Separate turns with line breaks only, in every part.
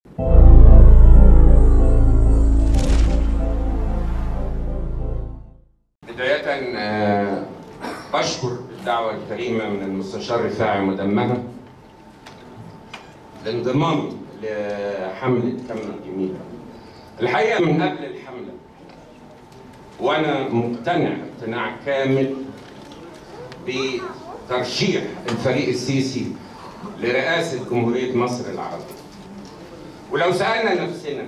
بداية آه، بشكر الدعوة الكريمة من المستشار رفاعي مدمها لانضمامي لحملة كم الجميلة الحقيقة من قبل الحملة وأنا مقتنع اقتناع كامل بترشيح الفريق السيسي لرئاسة جمهورية مصر العربية ولو سألنا نفسنا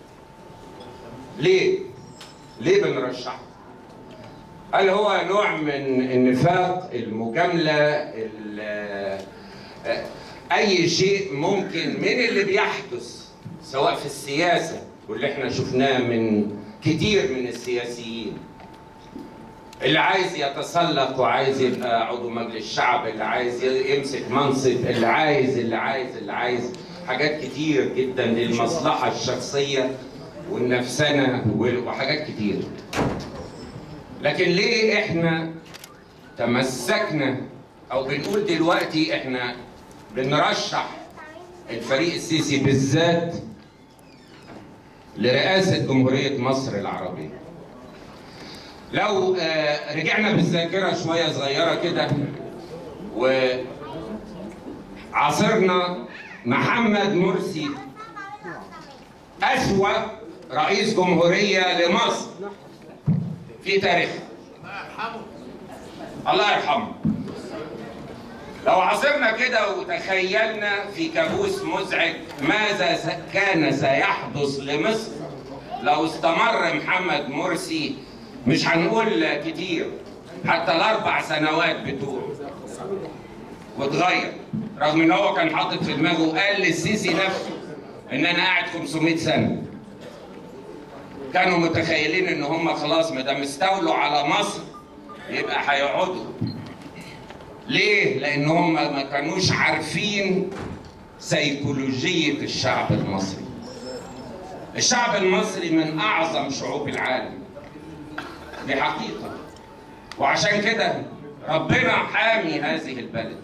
ليه؟ ليه بنرشحه؟ هل هو نوع من النفاق المجاملة ال- أي شيء ممكن من اللي بيحدث سواء في السياسة واللي احنا شفناه من كتير من السياسيين اللي عايز يتسلق وعايز يبقى عضو مجلس الشعب اللي عايز يمسك منصب اللي عايز اللي عايز اللي عايز حاجات كتير جدا للمصلحة الشخصية والنفسنة وحاجات كتير لكن ليه احنا تمسكنا او بنقول دلوقتي احنا بنرشح الفريق السيسي بالذات لرئاسة جمهورية مصر العربية لو آه، رجعنا بالذاكرة شوية صغيرة كده وعاصرنا محمد مرسي أسوأ رئيس جمهورية لمصر في تاريخها الله يرحمه لو عاصرنا كده وتخيلنا في كابوس مزعج ماذا س- كان سيحدث لمصر لو استمر محمد مرسي مش هنقول كتير حتى الاربع سنوات بتوعه واتغير رغم ان هو كان حاطط في دماغه وقال للسيسي نفسه ان انا قاعد 500 سنه كانوا متخيلين ان هم خلاص ما دام استولوا على مصر يبقى هيقعدوا ليه؟ لان هم ما كانوش عارفين سيكولوجية الشعب المصري الشعب المصري من اعظم شعوب العالم دي حقيقة وعشان كده ربنا حامي هذه البلد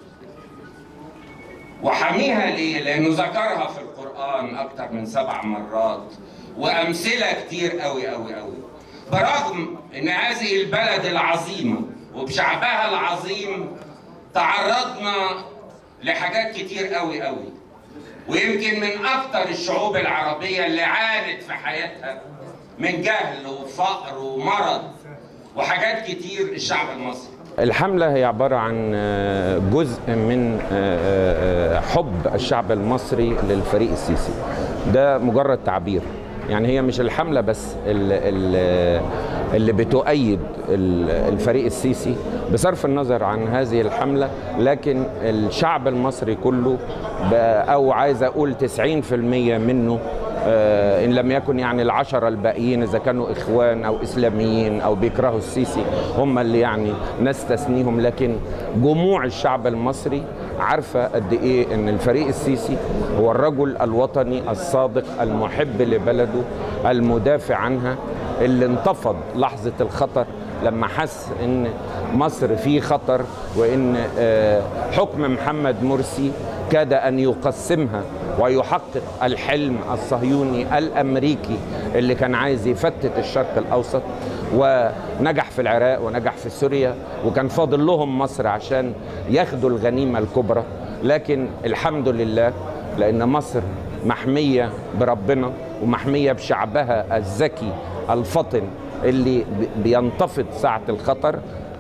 وحاميها ليه؟ لأنه ذكرها في القرآن أكتر من سبع مرات وأمثلة كتير قوي قوي قوي برغم إن هذه البلد العظيمة وبشعبها العظيم تعرضنا لحاجات كتير قوي قوي ويمكن من أكتر الشعوب العربية اللي عانت في حياتها من جهل وفقر ومرض وحاجات كتير الشعب المصري
الحملة هي عبارة عن آه، جزء من آه، آه، حب الشعب المصري للفريق السيسي ده مجرد تعبير يعني هي مش الحملة بس ال- ال- اللي بتؤيد ال- الفريق السيسي بصرف النظر عن هذه الحملة لكن الشعب المصري كله بقى- أو عايز أقول 90% منه آه، ان لم يكن يعني العشرة الباقيين اذا كانوا اخوان او اسلاميين او بيكرهوا السيسي هم اللي يعني نستثنيهم لكن جموع الشعب المصري عارفه قد ايه ان الفريق السيسي هو الرجل الوطني الصادق المحب لبلده المدافع عنها اللي انتفض لحظه الخطر لما حس ان مصر في خطر وان آه، حكم محمد مرسي كاد ان يقسمها ويحقق الحلم الصهيوني الامريكي اللي كان عايز يفتت الشرق الاوسط ونجح في العراق ونجح في سوريا وكان فاضل لهم مصر عشان ياخدوا الغنيمه الكبرى لكن الحمد لله لان مصر محميه بربنا ومحميه بشعبها الذكي الفطن اللي ب- بينتفض ساعه الخطر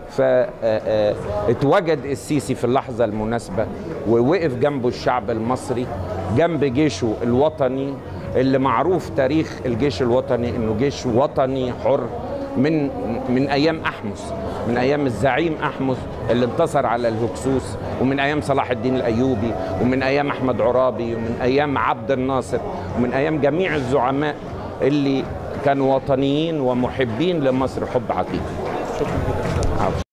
فاتوجد السيسي في اللحظة المناسبة ووقف جنبه الشعب المصري جنب جيشه الوطني اللي معروف تاريخ الجيش الوطني انه جيش وطني حر من من ايام احمس من ايام الزعيم احمس اللي انتصر على الهكسوس ومن ايام صلاح الدين الايوبي ومن ايام احمد عرابي ومن ايام عبد الناصر ومن ايام جميع الزعماء اللي كانوا وطنيين ومحبين لمصر حب حقيقي عفو.